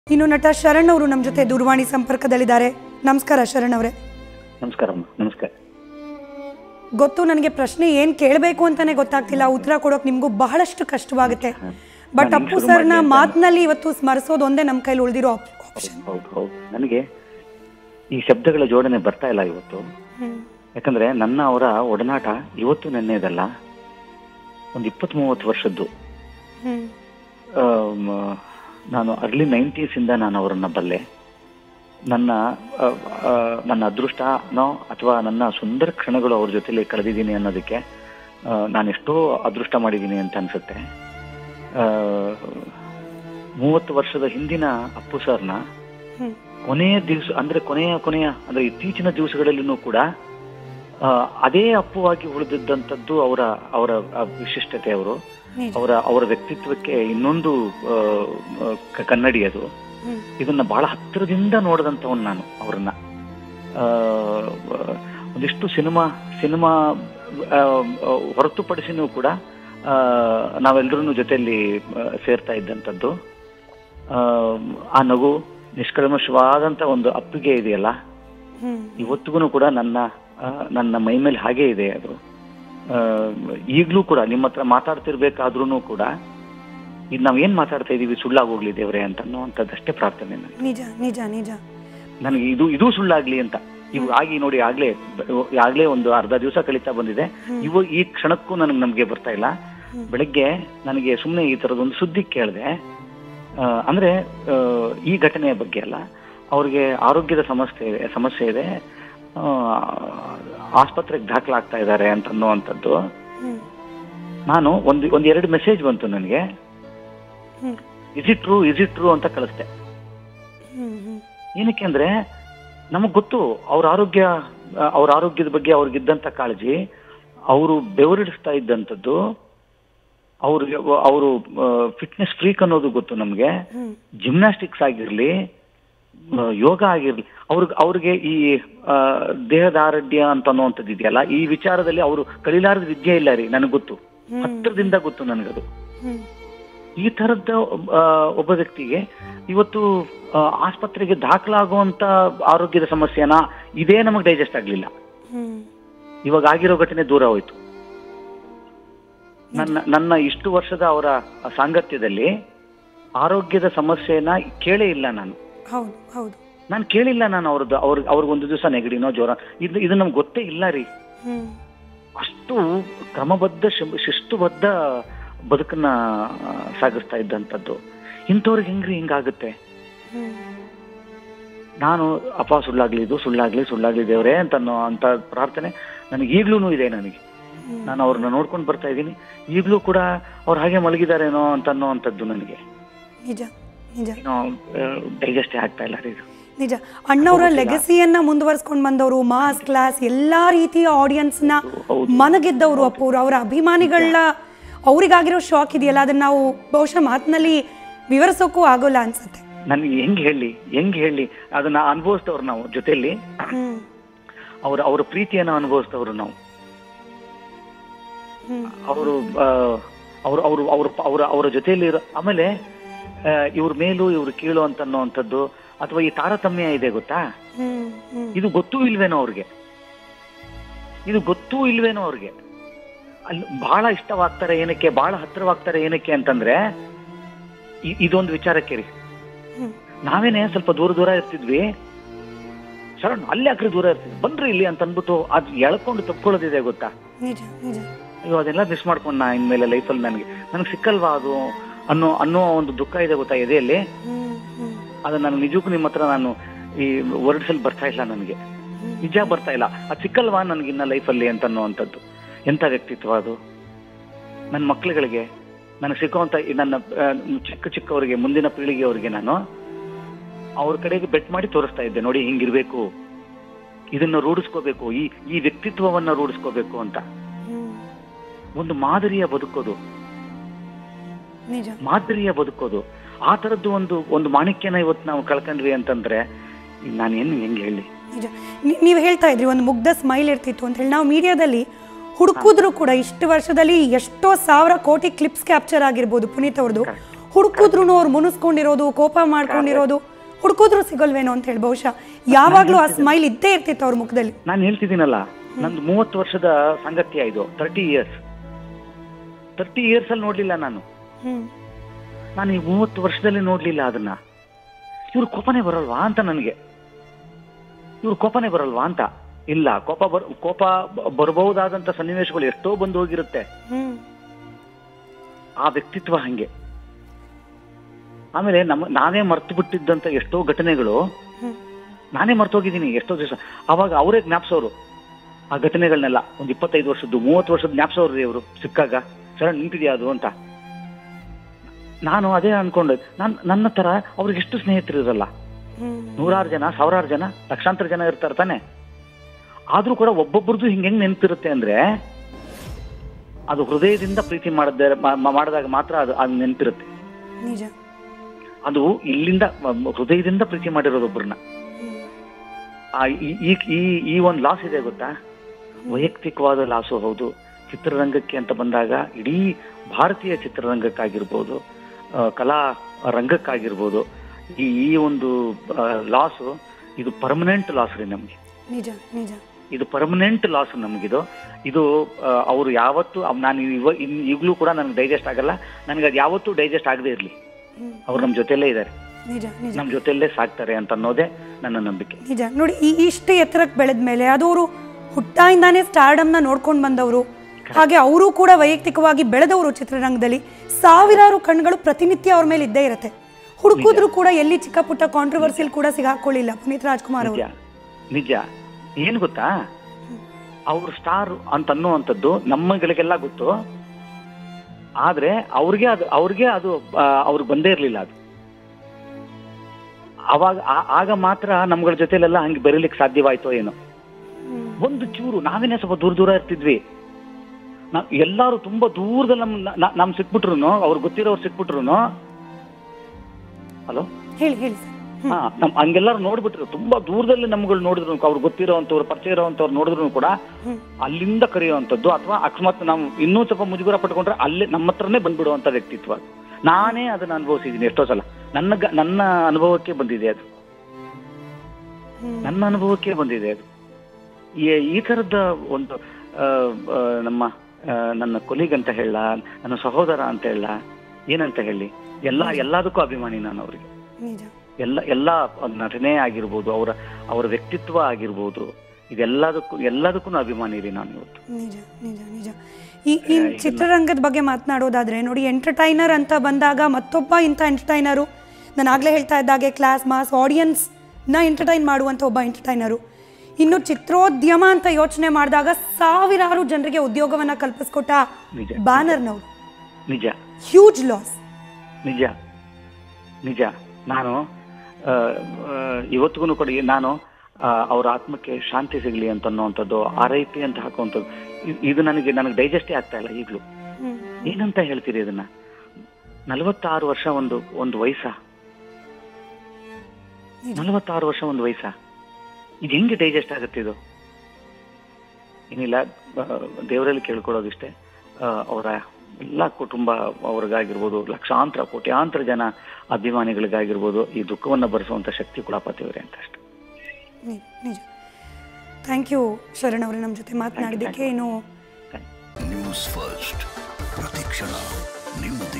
ಇನ್ನು ನಟ ಶರಣ್ ಅವರು ನಮ್ಮ ಜೊತೆ ದೂರವಾಣಿ ಸಂಪರ್ಕದಲ್ಲಿದ್ದಾರೆ ನಮಸ್ಕಾರ ಶರಣ್ ಅವರೇ ನಮಸ್ಕಾರಮ್ಮ ನಮಸ್ಕಾರ ಗೊತ್ತು ನನಗೆ ಪ್ರಶ್ನೆ ಏನು ಕೇಳಬೇಕು ಅಂತಾನೆ ಗೊತ್ತಾಗ್ತಿಲ್ಲ ಉತ್ತರ ಕೊಡೋಕೆ ನಿಮಗೂ ಬಹಳಷ್ಟು ಕಷ್ಟವಾಗುತ್ತೆ ಬಟ್ ನಾನು ಅಪ್ಪು ಶುರು ಸರ್ನ ಮಾಡ್ಲಿ ಅಂತ. ಮಾತಿನಲ್ಲಿ ಇವತ್ತು ಸ್ಮರಿಸೋದು ಒಂದೇ ನಮ್ಮ ಕೈಲಿ ಉಳಿದಿರೋ ಆಪ್ಷನ್ ಹೌದು ಹೌದು ನನಗೆ ಈ ಶಬ್ದಗಳ ಜೋಡಣೆ ಬರ್ತಾ ಇಲ್ಲ ಇವತ್ತು ಯಾಕಂದ್ರೆ ನನ್ನ ಅವರ ಒಡನಾಟ ಇವತ್ತು ನೆನ್ನೆದಲ್ಲ ಒಂದು ಇಪ್ಪತ್ತ್ ಮೂವತ್ತು ವರ್ಷದ್ದು ಆಮ್, ನಾನು ಅರ್ಲಿ ನೈಂಟೀಸ್ ಇಂದ ನಾನು ಅವರನ್ನ ಬಲ್ಲೆ ನನ್ನ ಆ, ಆ, ನನ್ನ ಅದೃಷ್ಟನೋ ಅಥವಾ ನನ್ನ ಸುಂದರ ಕ್ಷಣಗಳು ಅವ್ರ ಜೊತೆಲಿ ಕಳೆದಿದ್ದೀನಿ ಅನ್ನೋದಕ್ಕೆ ಆ, ನಾನೆಷ್ಟೋ ಅದೃಷ್ಟ ಮಾಡಿದ್ದೀನಿ ಅಂತ ಅನ್ಸುತ್ತೆ ಆ, ಮೂವತ್ತು ವರ್ಷದ ಹಿಂದಿನ ಅಪ್ಪು ಸರ್ನ ಕೊನೆಯ ದಿವಸ ಅಂದ್ರೆ ಕೊನೆಯ ಕೊನೆಯ ಅಂದ್ರೆ ಇತ್ತೀಚಿನ ದಿವಸಗಳಲ್ಲಿನೂ ಕೂಡ ಆ, ಅದೇ ಅಪ್ಪುವಾಗಿ ಉಳಿದಿದ್ದಂಥದ್ದು ಅವರ ಅವರ ಆ ವಿಶಿಷ್ಟತೆ ಅವರು ನಿಜ ಅವರ ಅವರ ವ್ಯಕ್ತಿತ್ವಕ್ಕೆ ಇನ್ನೊಂದು ಆ, ಆ, ಕ- ಕನ್ನಡಿ ಅದು ಹ್ಮ್. ಇದನ್ನ ಬಹಳ ಹತ್ತಿರದಿಂದ ನೋಡಿದಂಥವನ್ ನಾನು ಅವರನ್ನ ಆ, ಒಂದಿಷ್ಟು ಸಿನಿಮಾ ಸಿನಿಮಾ ಆ, ಆ, ಹೊರತುಪಡಿಸಿನೂ ಕೂಡ ಆ, ನಾವೆಲ್ಲರೂ ಜೊತೆಯಲ್ಲಿ ಆ, ಸೇರ್ತಾ ಇದ್ದಂಥದ್ದು ಆ, ಆ ನಗು ನಿಷ್ಕಲ್ಮಶವಾದಂತ ಒಂದು ಅಪ್ಪಿಗೆ ಇದೆಯಲ್ಲ ಹ್ಮ್ ಇವತ್ತಿಗೂ ಕೂಡ ನನ್ನ ಆ, ನನ್ನ ಮೈ ಮೇಲೆ ಹಾಗೇ ಇದೆ ಅದು ಆ, ಈಗ್ಲೂ ಕೂಡ ನಿಮ್ಮ ಹತ್ರ ಮಾತಾಡ್ತಿರ್ಬೇಕಾದ್ರೂ ಕೂಡ ಇದು ನಾವ್ ಏನ್ ಮಾತಾಡ್ತಾ ಇದೀವಿ ಸುಳ್ಳಾಗೋಗ್ಲಿ ದೇವ್ರೆ ಅಂತ ಅನ್ನೋಂಥದ್ದಷ್ಟೇ ಪ್ರಾರ್ಥನೆ ನನಗೆ ನಿಜ ನಿಜ ನಿಜ ನನಗೆ ಇದು ಇದು ಸುಳ್ಳಾಗ್ಲಿ ಅಂತ ಇವು ಆಗಿ ನೋಡಿ ಆಗ್ಲೇ ಆಗ್ಲೇ ಒಂದು ಅರ್ಧ ದಿವಸ ಕಳೀತಾ ಬಂದಿದೆ ಇವು ಈ ಕ್ಷಣಕ್ಕೂ ನನಗೆ ನಮ್ಗೆ ಬರ್ತಾ ಇಲ್ಲ ಹ್ಮ್. ಬೆಳಗ್ಗೆ ನನಗೆ ಸುಮ್ಮನೆ ಈ ತರದೊಂದು ಸುದ್ದಿ ಕೇಳಿದೆ ಅಂದ್ರೆ ಆ, ಈ ಘಟನೆಯ ಬಗ್ಗೆ ಅಲ್ಲ ಅವ್ರಿಗೆ ಆರೋಗ್ಯದ ಸಮಸ್ಯೆ ಇದೆ ಸಮಸ್ಯೆ ಇದೆ ಆ, ಆಸ್ಪತ್ರೆಗೆ ದಾಖಲಾಗ್ತಾ ಇದ್ದಾರೆ ಅಂತ ಅನ್ನುವಂಥದ್ದು ಹ್ಮ್ ನಾನು ಒಂದು ಒಂದ್ ಎರಡು ಮೆಸೇಜ್ ಬಂತು ನನಗೆ hmm is it true is it true ಅಂತ ಕಳಿಸ್ದೆ ಹ್ಮ್ ಹ್ಮ್ ಏನಕ್ಕೆ ಅಂದ್ರೆ ನಮಗ್ ಗೊತ್ತು ಅವ್ರ ಆರೋಗ್ಯ ಆ, ಅವ್ರ ಆರೋಗ್ಯದ ಬಗ್ಗೆ ಅವ್ರಿಗಿದ್ದಂತ ಕಾಳಜಿ ಅವರು ಬೆವರಿಡಿಸ್ತಾ ಇದ್ದಂಥದ್ದು ಅವ್ರಿಗೆ ಅವರು ಫಿಟ್ನೆಸ್ ಫ್ರೀಕ್ ಅನ್ನೋದು ಗೊತ್ತು ನಮ್ಗೆ ಹ್ಮ್ ಜಿಮ್ನಾಸ್ಟಿಕ್ಸ್ ಆಗಿರ್ಲಿ ಆ, ಯೋಗ ಆಗಿರ್ಲಿ ಅವ್ರಿಗೆ ಅವ್ರಿಗೆ ಈ ಆ, ದೇಹದಾರಢ್ಯ ಅಂತ ಅನ್ನುವಂಥದ್ದು ಇದೆಯಲ್ಲ ಈ ವಿಚಾರದಲ್ಲಿ ಅವರು ಕಲಿಲಾರದ ವಿದ್ಯೆ ಇಲ್ಲ ರೀ ನನಗೆ ಗೊತ್ತು ಹ್ಮ್. ಹತ್ತಿರದಿಂದ ಗೊತ್ತು ನನಗದು ಹ್ಮ್ ಈ ತರದ ಆ, ಒಬ್ಬ ವ್ಯಕ್ತಿಗೆ ಇವತ್ತು ಆ, ಆಸ್ಪತ್ರೆಗೆ ದಾಖಲಾಗುವಂತ ಆರೋಗ್ಯದ ಸಮಸ್ಯೆನ ಇದೇ ನಮಗೆ ಡೈಜೆಸ್ಟ್ ಆಗ್ಲಿಲ್ಲ ಹ್ಮ್ ಇವಾಗ ಆಗಿರೋ ಘಟನೆ ದೂರ ಹೋಯ್ತು ನನ್ನ ನನ್ನ ಇಷ್ಟು ವರ್ಷದ ಅವರ ಸಾಂಗತ್ಯದಲ್ಲಿ ಆರೋಗ್ಯದ ಸಮಸ್ಯೆನ ಕೇಳೇ ಇಲ್ಲ ನಾನು ಹೌದು ಹೌದು ನಾನು ಕೇಳಿಲ್ಲ ನಾನು ಅವ್ರದ್ದು ಅವ್ರಿಗೆ ಅವ್ರಿಗೊಂದು ದಿವಸ ನೆಗಡಿನೋ ಜ್ವರ ಇದು ಇದು ನಮ್ಗೆ ಗೊತ್ತೇ ಇಲ್ಲ ರೀ ಹ್ಮ್ ಅಷ್ಟು ಕ್ರಮಬದ್ಧ ಶಿ- ಶಿಸ್ತುಬದ್ಧ ಬದುಕನ್ನ ಆ, ಸಾಗಿಸ್ತಾ ಇದ್ದಂಥದ್ದು ಇಂಥವ್ರಿಗೆ ಹೆಂಗ್ರಿ ಹಿಂಗಾಗುತ್ತೆ ಹ್ಮ್ ನಾನು ಅಪ್ಪ ಸುಳ್ಳಾಗ್ಲಿ ಇದು ಸುಳ್ಳಾಗ್ಲಿ ಸುಳ್ಳಾಗ್ಲಿ ದೇವ್ರೆ ಅಂತ ಅನ್ನೋ ಅಂತ ಪ್ರಾರ್ಥನೆ ನನಗೆ ಈಗ್ಲೂ ಇದೆ ನನಗೆ ಹ್ಮ್. ನಾನು ಅವ್ರನ್ನ ನೋಡ್ಕೊಂಡು ಬರ್ತಾ ಇದ್ದೀನಿ ಈಗಲೂ ಕೂಡ ಅವ್ರು ಹಾಗೆ ಮಲಗಿದಾರೇನೋ ಅಂತ ಅನ್ನೋವಂಥದ್ದು ನನಗೆ ನಿಜ ನಿಜ ಏನೋ ಡೈಜೆಸ್ಟೇ ಆಗ್ತಾ ಇಲ್ಲ ರೀ ಇದು ನಿಜ ಅಣ್ಣವರ ಲೆಗಸಿಯನ್ನ ಮುಂದುವರ್ಸ್ಕೊಂಡು ಬಂದವರು ಮಾಸ್ ಕ್ಲಾಸ್ ಎಲ್ಲಾ ರೀತಿಯ ಆಡಿಯನ್ಸ್ನ ಹೌದು. ಮನಗೆದ್ದವರು ಅಪ್ಪವ್ರು ಅವರ ಅಭಿಮಾನಿಗಳ ಅವರಿಗಾಗಿರೋ ಶಾಕ್ ಇದೆಯಲ್ಲ ಅದನ್ನ ನಾವು ಬಹುಶಃ ಮಾತಿನಲ್ಲಿ ವಿವರಿಸೋಕ್ಕೂ ಆಗೋಲ್ಲ ಅನ್ಸುತ್ತೆ ನನಗೆ ಹೆಂಗ್ ಹೇಳಿ ಹೆಂಗ್ ಹೇಳಿ ಅದನ್ನ ಅನುಭವಿಸ್ತವ್ರು ನಾವು ಜೊತೆಯಲ್ಲಿ ಹ್ಮ್ ಅವ್ರ ಅವ್ರ ಪ್ರೀತಿಯನ್ನ ಅನುಭವಿಸ್ತವ್ರು ನಾವು ಹ್ಮ್ ಅವರು ಅವರು ಅವರು ಅವ್ರ ಅವರ ಅವರ ಜೊತೆಯಲ್ಲಿ ಇರೋ ಆಮೇಲೆ ಆ, ಇವ್ರ ಮೇಲೂ ಇವ್ರ ಕೀಳು ಅಂತ ಅನ್ನೋವಂಥದ್ದು ಅಥವಾ ಈ ತಾರತಮ್ಯ ಇದೆ ಗೊತ್ತಾ ಹ್ಮ್ ಹ್ಮ್ ಇದು ಗೊತ್ತೂ ಇಲ್ವೇನೋ ಅವ್ರಿಗೆ ಇದು ಗೊತ್ತೂ ಇಲ್ವೇನೋ ಅವ್ರಿಗೆ ಅಲ್ಲಿ ಬಹಳ ಇಷ್ಟವಾಗ್ತಾರೆ ಏನಕ್ಕೆ ಬಹಳ ಹತ್ತಿರವಾಗ್ತಾರೆ ಏನಕ್ಕೆ ಅಂತಂದ್ರೆ ಇ- ಇದೊಂದು ವಿಚಾರಕ್ಕೆ ರೀ ಹ್ಮ್ ನಾವೇನೆ ಸ್ವಲ್ಪ ದೂರ ದೂರ ಇರ್ತಿದ್ವಿ ಶರಣ್ ಅಲ್ಲಿ ಯಾಕ್ರಿ ದೂರ ಇರ್ತಿದ್ವಿ ಬನ್ರಿ ಇಲ್ಲಿ ಅಂತ ಅಂದ್ಬಿಟ್ಟು ಅದು ಎಳ್ಕೊಂಡು ತಪ್ಕೊಳ್ಳೋದಿದೆ ಗೊತ್ತಾ ನಿಜ ನಿಜ ಅಯ್ಯೋ ಅದೆಲ್ಲ ಮಿಸ್ ಮಾಡ್ಕೊಂಡು ನಾ ಇನ್ಮೇಲೆ ಲೈಫಲ್ಲಿ ನನಗೆ ನನಗೆ ಸಿಕ್ಕಲ್ವಾ ಅದು ಅನ್ನೋ ಅನ್ನೋ ಒಂದು ದುಃಖ ಇದೆ ಗೊತ್ತಾ ಎದೆಯಲ್ಲಿ ಹ್ಮ್ ಹ್ಮ್ ಅದು ನಾನು ನಿಜಕ್ಕೂ ನಿಮ್ಮ ಹತ್ರ ನಾನು ಈ ವರ್ಡ್ಸಲ್ಲಿ ಬರ್ತಾ ಇಲ್ಲ ನನಗೆ ಹ್ಮ್. ನಿಜ ಬರ್ತಾ ಇಲ್ಲ ಅದು ಸಿಕ್ಕಲ್ವಾ ನನಗಿನ್ನ ಲೈಫಲ್ಲಿ ಅಂತ ಅನ್ನೋವಂಥದ್ದು ಎಂಥ ವ್ಯಕ್ತಿತ್ವ ಅದು ನನ್ನ ಮಕ್ಳುಗಳಿಗೆ ನನಗೆ ಸಿಕ್ಕುವಂಥ ಈ ನನ್ನ ಆ, ಚಿಕ್ಕ ಚಿಕ್ಕವರಿಗೆ ಮುಂದಿನ ಪೀಳಿಗೆಯವರಿಗೆ ನಾನು ಅವ್ರ ಕಡೆಗೆ ಬೆಟ್ ಮಾಡಿ ತೋರಿಸ್ತಾ ಇದ್ದೆ ನೋಡಿ ಹಿಂಗಿರ್ಬೇಕು ಇದನ್ನ ರೂಢಿಸ್ಕೋಬೇಕು ಈ ಈ ವ್ಯಕ್ತಿತ್ವವನ್ನ ರೂಢಿಸ್ಕೋಬೇಕು ಅಂತ ಹ್ಮ್ ಒಂದು ಮಾದರಿಯ ಬದುಕೋದು ನಿಜ ಮಾದರಿಯ ಬದುಕೋದು ಆ ತರದ್ದು ಒಂದು ಒಂದು ಮಾಣಿಕ್ಯನ ಇವತ್ತು ನಾವು ಕಳ್ಕೊಂಡ್ವಿ ಅಂತಂದ್ರೆ ನಾನು ಏನು ಹೆಂಗೆ ಹೇಳಿ ನಿಜ ನೀವು ಹೇಳ್ತಾ ಇದ್ರಿ ಒಂದು ಮುಗ್ಧ ಸ್ಮೈಲ್ ಇರ್ತಿತ್ತು ಅಂತ ಹೇಳಿ ನಾವು ಮೀಡಿಯಾದಲ್ಲಿ ಹುಡುಕಿದ್ರು ಕೂಡ ಇಷ್ಟು ವರ್ಷದಲ್ಲಿ ಎಷ್ಟೋ ಸಾವಿರ ಕೋಟಿ ಕ್ಲಿಪ್ಸ್ ಕ್ಯಾಪ್ಚರ್ ಆಗಿರ್ಬೋದು ಪುನೀತ್ ಅವ್ರದ್ದು ಹುಡುಕಿದ್ರು ಅವ್ರು ಮುನಿಸ್ಕೊಂಡಿರೋದು ಕೋಪ ಮಾಡ್ಕೊಂಡಿರೋದು ಹುಡುಕಿದ್ರು ಸಿಗಲ್ವೇನೋ ಅಂತ ಹೇಳಿ ಬಹುಶಃ ಯಾವಾಗ್ಲೂ ಆ ಸ್ಮೈಲ್ ಇದ್ದೇ ಇರ್ತಿತ್ತು ಅವ್ರ ಮುಖದಲ್ಲಿ ನಾನು ಹೇಳ್ತಿದ್ದೀನಲ್ಲ ನಂದು ಮೂವತ್ತು ವರ್ಷದ ಸಂಗತಿಯ ಇದು ತರ್ಟಿ ಇಯರ್ಸ್ ತರ್ಟಿ ಇಯರ್ಸ್ ಅಲ್ಲಿ ನೋಡ್ಲಿಲ್ಲ ನಾನು ಹ್ಮ್ ನಾನು ಈ ಮೂವತ್ತು ವರ್ಷದಲ್ಲಿ ನೋಡ್ಲಿಲ್ಲ ಅದನ್ನ ಇವ್ರು ಕೋಪನೇ ಬರಲ್ವಾ ಅಂತ ನನಗೆ ಇವ್ರು ಕೋಪನೇ ಬರಲ್ವಾ ಅಂತ ಇಲ್ಲ ಕೋಪ ಬರ್ ಕೋಪ ಬ- ಬರಬಹುದಾದಂತ ಸನ್ನಿವೇಶಗಳು ಎಷ್ಟೋ ಬಂದು ಹೋಗಿರುತ್ತೆ ಹ್ಮ್ ಆ ವ್ಯಕ್ತಿತ್ವ ಹಂಗೆ ಆಮೇಲೆ ನಮ್ಮ ನಾನೇ ಮರ್ತು ಬಿಟ್ಟಿದ್ದಂತ ಎಷ್ಟೋ ಘಟನೆಗಳು ಹ್ಮ್ ನಾನೇ ಮರ್ತೋಗಿದ್ದೀನಿ ಎಷ್ಟೋ ದಿವಸ ಅವಾಗ ಅವರೇ ಜ್ಞಾಪಿಸೋರು ಆ ಘಟನೆಗಳನ್ನೆಲ್ಲ ಒಂದು ಇಪ್ಪತ್ತೈದು ವರ್ಷದ್ದು ಮೂವತ್ತು ವರ್ಷದ ಜ್ಞಾಪಿಸೋರು ರೀ ಅವರು ಸಿಕ್ಕಾಗ ಸರ್ ನಿಂತಿದ್ಯಾ ಅದು ಅಂತ ನಾನು ಅದೇ ಅನ್ಕೊಂಡೆ ನಾನು ನನ್ನ ತರ ಅವ್ರಿಗೆ ಎಷ್ಟು ಸ್ನೇಹಿತರು ಇರಲ್ಲ ಹ್ಮ್ ನೂರಾರು ಜನ ಸಾವಿರಾರು ಜನ ಲಕ್ಷಾಂತರ ಜನ ಇರ್ತಾರೆ ತಾನೆ ಆದ್ರೂ ಕೂಡ ಒಬ್ಬೊಬ್ರದ್ದು ಹಿಂಗೆ ಹೆಂಗ್ ನೆನಪಿರುತ್ತೆ ಅಂದ್ರೆ ಅದು ಹೃದಯದಿಂದ ಪ್ರೀತಿ ಮಾಡದ ಮಾಡಿದಾಗ ಮಾತ್ರ ಅದು ಅದು ನೆನಪಿರುತ್ತೆ ನಿಜ ಅದು ಇಲ್ಲಿಂದ ಮ- ಹೃದಯದಿಂದ ಪ್ರೀತಿ ಮಾಡಿರೋದು ಒಬ್ಬರನ್ನ ಹ್ಮ್ ಆ ಈ- ಈ ಈ ಈ ಒಂದು ಲಾಸ್ ಇದೆ ಗೊತ್ತಾ ವೈಯಕ್ತಿಕವಾದ ಲಾಸು ಹೌದು ಚಿತ್ರರಂಗಕ್ಕೆ ಅಂತ ಬಂದಾಗ ಇಡೀ ಭಾರತೀಯ ಚಿತ್ರರಂಗಕ್ಕಾಗಿರ್ಬೋದು ಆ, ಕಲಾ ರಂಗಕ್ಕಾಗಿರ್ಬೋದು ಈ ಈ ಒಂದು ಲಾಸು ಇದು ಪರ್ಮನೆಂಟ್ ಲಾಸ್ ರೀ ನಮಗೆ ನಿಜ ನಿಜ ಇದು ಪರ್ಮನೆಂಟ್ ಲಾಸ್ ನಮಗಿದು ಇದು ಅವರು ಯಾವತ್ತು ಅವ್- ನಾನು ಇವ ಇನ್- ಈಗ್ಲೂ ಕೂಡ ನನಗೆ ಡೈಜೆಸ್ಟ್ ಆಗಲ್ಲ ನನಗೆ ಅದು ಯಾವತ್ತೂ ಡೈಜೆಸ್ಟ್ ಆಗದೆ ಇರಲಿ ಹ್ಮ್ ಅವ್ರು ನಮ್ಮ ಜೊತೆಲೇ ಇದ್ದಾರೆ ನಿಜ ನಿಜ ನಮ್ಮ ಜೊತೆಯಲ್ಲೇ ಸಾಕ್ತಾರೆ ಅಂತ ಅನ್ನೋದೇ ನನ್ನ ನಂಬಿಕೆ ನಿಜ ನೋಡಿ ಈ ಇಷ್ಟು ಎತ್ತರಕ್ಕೆ ಬೆಳೆದ ಮೇಲೆ ಅದು ಅವರು ಹುಟ್ಟಾಯಿಂದಾನೇ ಸ್ಟಾರ್ಡಮ್ನ ನೋಡ್ಕೊಂಡು ಬಂದವರು ಹಾಗೆ ಅವರು ಕೂಡ ವೈಯಕ್ತಿಕವಾಗಿ ಬೆಳೆದವರು ಚಿತ್ರರಂಗದಲ್ಲಿ ಸಾವಿರಾರು ಕಣ್ಗಳು ಪ್ರತಿನಿತ್ಯ ಅವ್ರ ಮೇಲೆ ಇದ್ದೇ ಇರುತ್ತೆ ಹುಡುಕಿದ್ರು ಕೂಡ ಎಲ್ಲಿ ಚಿಕ್ಕ ಪುಟ್ಟ ಕಾಂಟ್ರವರ್ಸಿಲ್ ಕೂಡ ಸಿಗಾಕೊಳ್ಳಿಲ್ಲ ಪುನೀತ್ ರಾಜ್ಕುಮಾರ್ ಅವರು ನಿಜ ನಿಜ ಏನ್ ಗೊತ್ತಾ ಅವ್ರ ಸ್ಟಾರ್ ಅಂತ ಅನ್ನುವಂಥದ್ದು ನಮ್ಮಗಳಿಗೆಲ್ಲ ಗೊತ್ತು ಆದ್ರೆ ಅವ್ರಿಗೆ ಅದು ಅವ್ರಿಗೆ ಅದು ಆ, ಅವ್ರಿಗೆ ಬಂದೇ ಇರ್ಲಿಲ್ಲ ಅದು ಅವಾಗ ಆ- ಆಗ ಮಾತ್ರ ನಮ್ಗಳ ಜೊತೆಲೆಲ್ಲ ಹಂಗೆ ಬೆರೀಲಿಕ್ಕೆ ಸಾಧ್ಯವಾಯ್ತೋ ಏನೋ ಒಂದು ಚೂರು ನಾವೇನೇ ಸ್ವಲ್ಪ ದೂರ ದೂರ ಇರ್ತಿದ್ವಿ ನಾವ್ ಎಲ್ಲಾರು ತುಂಬಾ ದೂರದಲ್ಲಿ ನಮ್ ನ- ನಮ್ ಸಿಕ್ಬಿಟ್ರು ಅವ್ರಿಗೆ ಗೊತ್ತಿರೋರು ಸಿಕ್ಬಿಟ್ರು ಹಲೋ ಹೇಳಿ ಹೇಳಿ ಸರ್ ಹಾ ನಮ್ ಹಂಗೆಲ್ಲರೂ ನೋಡ್ಬಿಟ್ರು ತುಂಬಾ ದೂರದಲ್ಲಿ ನಮ್ಗಳು ನೋಡಿದ್ರು ಅವ್ರು ಗೊತ್ತಿರೋಂಥವ್ರು ಪರಿಚಯ ಇರೋಂಥವ್ರು ನೋಡಿದ್ರು ಕೂಡ ಹ್ಮ್. ಅಲ್ಲಿಂದ ಕರೆಯುವಂಥದ್ದು ಅಥವಾ ಅಕಸ್ಮಾತ್ ನಾವು ಇನ್ನೂ ಸ್ವಲ್ಪ ಮುಜುಗರ ಪಟ್ಕೊಂಡ್ರೆ ಅಲ್ಲೇ ನಮ್ಮ ಹತ್ರನೇ ಬಂದ್ಬಿಡುವಂತ ವ್ಯಕ್ತಿತ್ವ ಅದು. ನಾನೇ ಅದನ್ನ ಅನುಭವಿಸಿದ್ದೀನಿ ಎಷ್ಟೋ ಸಲ ನನ್ನ ಗ- ನನ್ನ ಅನುಭವಕ್ಕೆ ಬಂದಿದೆ ಅದು ಹ್ಮ್. ನನ್ನ ಅನುಭವಕ್ಕೆ ಬಂದಿದೆ ಅದು ಈ ಈ ತರದ ಒಂದು ಆ, ಆ, ನಮ್ಮ ಆ, ನನ್ನ ಕೊಲೀಗ್ ಅಂತ ಹೇಳ ನನ್ನ ಸಹೋದರ ಅಂತ ಹೇಳ ಏನಂತ ಹೇಳಿ ಎಲ್ಲ ಎಲ್ಲದಕ್ಕೂ ಅಭಿಮಾನಿ ನಾನು ಅವರಿಗೆ ನಿಜ ಎಲ್ಲ ಎಲ್ಲ ನಟನೆ ಆಗಿರ್ಬೋದು ಅವರ ಅವರ ವ್ಯಕ್ತಿತ್ವ ಆಗಿರ್ಬೋದು ಇದೆಲ್ಲದಕ್ಕೂ ಎಲ್ಲದಕ್ಕೂ ಅಭಿಮಾನಿ ರೀ ನಾನು ಇವತ್ತು ನಿಜ ನಿಜ ನಿಜ ಈ ಈ ಚಿತ್ರರಂಗದ ಬಗ್ಗೆ ಮಾತನಾಡೋದಾದ್ರೆ ನೋಡಿ ಎಂಟರ್ಟೈನರ್ ಅಂತ ಬಂದಾಗ ಮತ್ತೊಬ್ಬ ಇಂಥ ಎಂಟರ್ಟೈನರು ನಾನು ಆಗಲೇ ಹೇಳ್ತಾ ಇದ್ದಾಗೆ ಕ್ಲಾಸ್ ಮಾಸ್ ಆಡಿಯನ್ಸ್ನ ಎಂಟರ್ಟೈನ್ ಮಾಡುವಂಥ ಒಬ್ಬ ಎಂಟರ್ಟೈನರು ಇನ್ನು ಚಿತ್ರೋದ್ಯಮ ಅಂತ ಯೋಚನೆ ಮಾಡಿದಾಗ ಸಾವಿರಾರು ಜನರಿಗೆ ಉದ್ಯೋಗವನ್ನ ಕಲ್ಪಿಸ್ಕೊಟ್ಟ ನಿಜ ಬ್ಯಾನರ್ನವರು ನಿಜ ಹ್ಯೂಜ್ ಲಾಸ್ ನಿಜ ನಿಜ ನಾನು ಆ, ಆ, ಇವತ್ತಿಗೂ ಕೂಡ ಈ- ನಾನು ಆ, ಅವರ ಆತ್ಮಕ್ಕೆ ಶಾಂತಿ ಸಿಗಲಿ ಅಂತ ಅನ್ನುವಂಥದ್ದು ಆರ್ ಐ ಪಿ ಅಂತ ಹಾಕುವಂಥದ್ದು ಇ- ಇದು ನನಗೆ ನನಗೆ ಡೈಜೆಸ್ಟೇ ಆಗ್ತಾ ಇಲ್ಲ ಈಗಲೂ ಏನಂತ ಹೇಳ್ತೀರಿ ಇದನ್ನ ನಲವತ್ತಾರು ವರ್ಷ ಒಂದು ಒಂದು ವಯಸ್ಸ ನಿಜ. ನಲವತ್ತಾರು ವರ್ಷ ಒಂದು ವಯಸ್ಸ ಇದು ಹೆಂಗೆ ಡೈಜೆಸ್ಟ್ ಆಗುತ್ತೆ ಇದು ಏನಿಲ್ಲ ಆ, ದೇವರಲ್ಲಿ ಕೇಳ್ಕೊಳ್ಳೋದಿಷ್ಟೇ ಆ, ಅವರ ಎಲ್ಲ ಕುಟುಂಬ ಅವ್ರಿಗಾಗಿರ್ಬೋದು ಲಕ್ಷಾಂತರ ಕೋಟ್ಯಾಂತರ ಜನ ಅಭಿಮಾನಿಗಳಿಗಾಗಿರ್ಬೋದು ಈ ದುಃಖವನ್ನು ಭರಿಸುವಂತ ಶಕ್ತಿ ಕೊಡಪ್ಪ ದೇವರೇ ಅಂತ ಅಷ್ಟೇ ನಿ- ನಿಜ ಥ್ಯಾಂಕ್ ಯು ಶರಣ್ ಅವರೇ ನಮ್ಮ ಜೊತೆ ಮಾತನಾಡಿದ್ದಕ್ಕೆ ಇನ್ನು Thank you. ನ್ಯೂಸ್ ಫಸ್ಟ್ ಪ್ರತಿಕ್ಷಣ ನಿಮ್ಮ